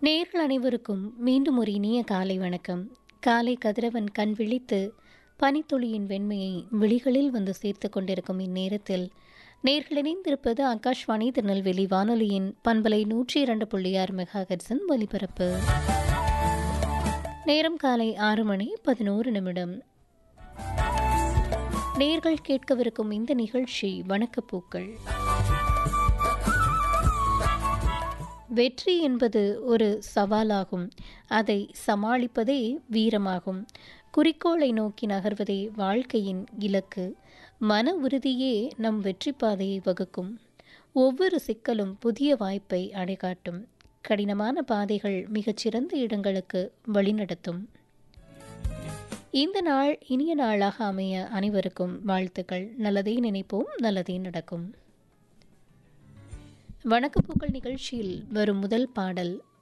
நேர்கள் அனைவருக்கும் மீண்டும் ஒரு இனிய காலை வணக்கம் காலை கதிரவன் கண் விழித்து பனித்துளியின் வெண்மையை விழிகளில் வந்து சேர்த்து கொண்டிருக்கும் இந்நேரத்தில் நேர்கள் இணைந்திருப்பது ஆகாஷ்வாணி திருநெல்வேலி வானொலியின் பண்பலை நூற்றி இரண்டு புள்ளி ஆறு மெகாஹெட்ஸின் ஒலிபரப்பு நேரம் காலை ஆறு மணி பதினோரு நிமிடம் நேர்கள் கேட்கவிருக்கும் இந்த நிகழ்ச்சி வணக்கப்பூக்கள் வெற்றி என்பது ஒரு சவாலாகும் அதை சமாளிப்பதே வீரமாகும் குறிக்கோளை நோக்கி நகர்வதே வாழ்க்கையின் இலக்கு மன உறுதியே நம் வெற்றி பாதையை வகுக்கும் ஒவ்வொரு சிக்கலும் புதிய வாய்ப்பை அடைகாட்டும் கடினமான பாதைகள் மிகச்சிறந்த இடங்களுக்கு வழிநடத்தும் இந்த நாள் இனிய நாளாக அமைய அனைவருக்கும் வாழ்த்துக்கள் நல்லதே நினைப்போம் நல்லதே நடக்கும் வணக்கப்பூக்கள் நிகழ்ச்சியில் வரும் முதல் பாடல்